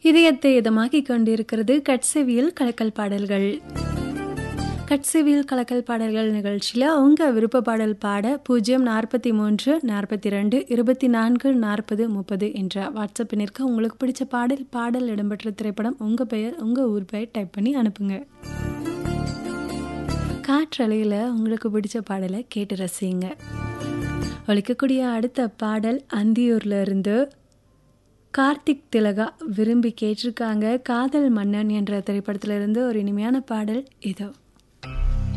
இதயத்தை இதமாக்கிக் கொண்டிருக்கிறது கட்செவியில் கலக்கல் பாடல்கள் கட்செவியில் கலக்கல் பாடல்கள் நிகழ்ச்சியில் உங்கள் விருப்ப பாடல் பாட பூஜ்ஜியம் நாற்பத்தி மூன்று நாற்பத்தி ரெண்டு இருபத்தி நான்கு நாற்பது முப்பது என்ற வாட்ஸ்அப் எண்ணிற்கு உங்களுக்கு பிடிச்ச பாடல் பாடல் இடம்பெற்ற திரைப்படம் உங்கள் பெயர் உங்கள் ஊர் பெயர் டைப் பண்ணி அனுப்புங்க காற்றலையில் உங்களுக்கு பிடிச்ச பாடலை கேட்டு ரசிங்க ஒழிக்கக்கூடிய அடுத்த பாடல் அந்தியூர்ல இருந்து கார்த்திக் திலகா விரும்பி கேட்டிருக்காங்க காதல் மன்னன் என்ற திரைப்படத்திலிருந்து ஒரு இனிமையான பாடல் இதோ